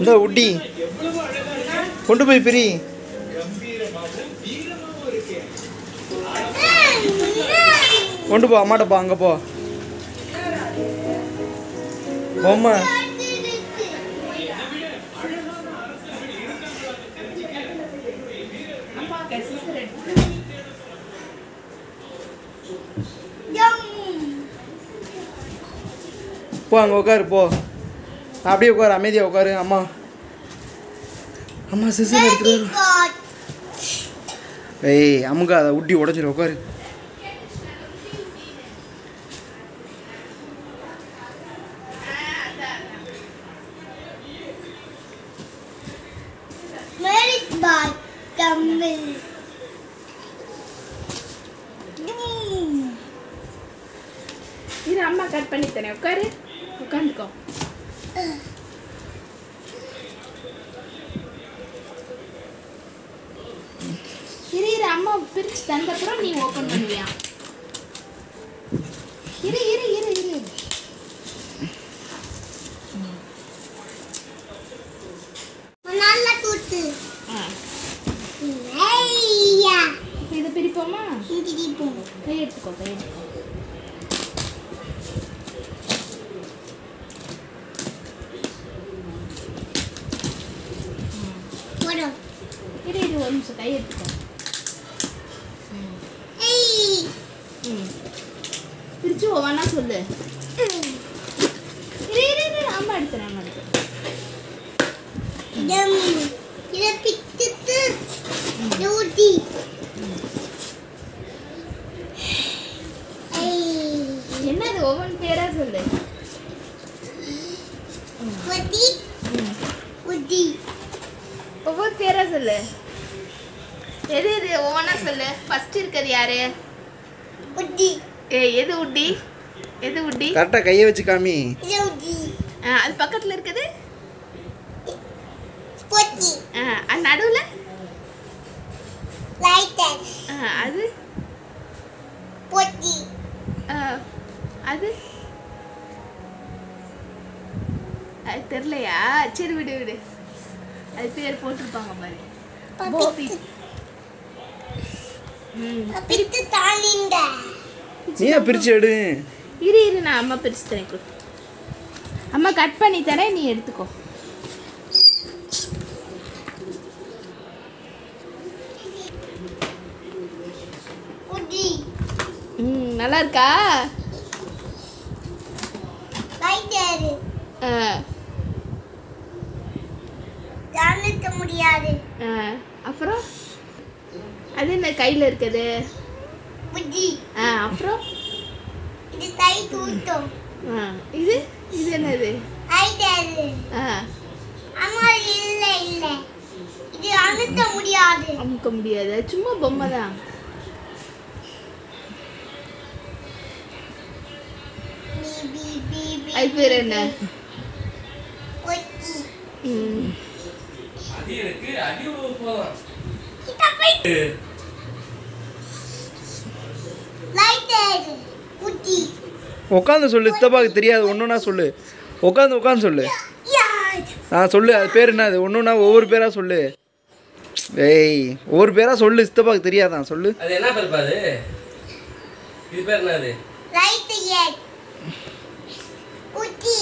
இந்த உட்டி கொண்டு போய் பிரி கொண்டு போ அம்மாட்ட போ அங்கே போ பொம்மை அம்மா சிசர் எடுத்து போ அங்கே உட்காரு போ அப்படியே உட்காரு அமைதியாக உட்காரு அம்மா அம்மா சிசர் எடுத்துட்டு வரு. ஏய் அமுக்கா அதை உட்டி உடச்சிரு உட்காரு இரு அம்மா கட் பண்ணி தரேன் உட்காரு உட்காந்துக்கோ இரு இரு அம்மா பிரிச்சு தந்தப்புறம் நீ ஓபன் பண்ணுவியா இரு இரு இரு இரு ஆ இப்போ இதை பிரிப்போமா கை எடுத்துக்கோ கை எடுத்துக்கோ இரு இரு ஒரு நிமிஷம் கை எடுத்துக்கோ ம் பிரிச்சு ஒவ்வொன்றா சொல்லு இரு இரு இரு அம்மா எடுத்துறேன் அம்மா எடுத்துறேன் என்னது ஒவ்வொன்று பேரா சொல்லு ஒவ்வொரு பேரா சொல்லு எது எது ஒவ்வொன்றா சொல்லு ஃபர்ஸ்ட் இருக்கிறது யாரு ஏ எது உட்டி எது உட்டி கரெக்டாக கையை வச்சு காமி ஆ, அது பக்கத்துல இருக்குது ஆ, அது நடுவுல ஆ, அது ஆ, அது அது தெரியலையா சரி விடு விடு அது பேர் போட்டிருப்பாங்க பாரு போபி ம் ஏன் பிரிச்சு எடு இரு இரு நான் அம்மா பிரிச்சு தரேன் கொடு. அம்மா கட் பண்ணி தரேன் நீ எடுத்துக்கோ ம் நல்லா இருக்கா ஆ, முடியாது ஆ, அப்புறம் அது என்ன கையில் இருக்குது புத்தி ஆ அப்புறம் இது தை தூட்டும் ஆ இது இது என்னது ஐட்டாது ஆ அம்மா இல்ல இல்ல இது அழுத்த முடியாது அமுக்க முடியாது சும்மா பொம்மை தான் பி பி பி பி அது பேர் என்ன கொத்தி ம் அது எனக்கு அடி போதும் லைட்டர் புத்தி உட்காந்து சொல்லு சித்தப்பாவுக்கு தெரியாது ஒன்றுனா சொல்லு உட்காந்து உட்காந்து சொல்லு யார் ஆ சொல்லு அது பேர் என்ன அது ஒன்றுனா ஒவ்வொரு பேராக சொல்லு ஏய் ஒவ்வொரு பேராக சொல்லு சித்தப்பாவுக்கு தெரியாதான் சொல்லு அது என்ன பருப்பு அது இது பேர் என்னது லைட்டர் புத்தி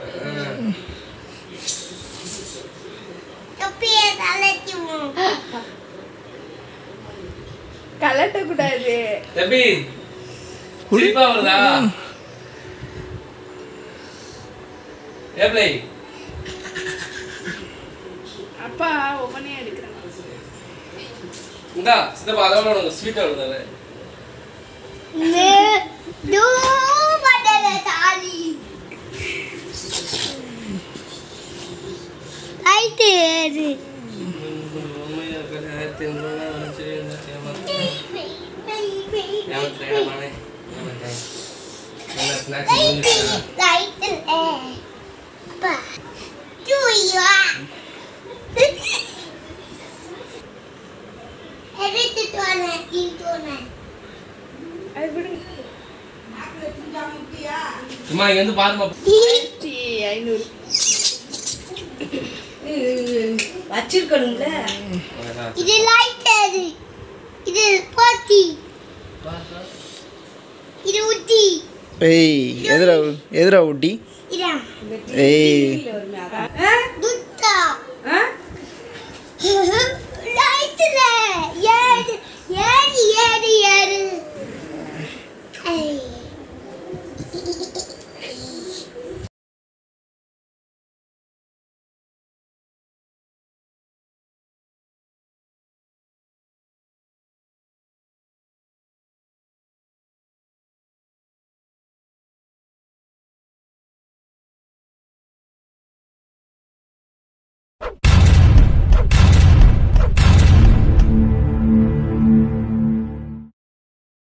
தொப்பியை தலைச்சுவோம் கலட்டக்கூடாது தம்பி சிரிப்பா வருதா ஏப்ளை அப்பா ஒவ்வொன்றே எடுக்கிறேன் இந்தா சித்தப்பா அதோட உனக்கு ஸ்வீட்டா வருது தூ படல தாலி லைட்டர் உண்மையா இருக்கிற ஆயிரத்தி ஐநூறுவா நினைச்சு ஏமாத்துறேன் நானே ஏமாத்தேன் என்ன ஸ்நாக்ஸ் முடிஞ்சிருச்சா லைட்டர் அப்பா தூயா எடுத்து தோண தோண அது விடுங்க சும்மா இங்க வந்து பாருமா ஆயிரத்தி ஐநூறு வச்சிருக்கணும்ல இது லைட்டர் இது போத்தி இது ஊத்தி ஏய் எதிரா எதிரா ஊட்டி இதா ஏய் துத்தா லைட்ல ஏறு ஏறு ஏறு ஏறு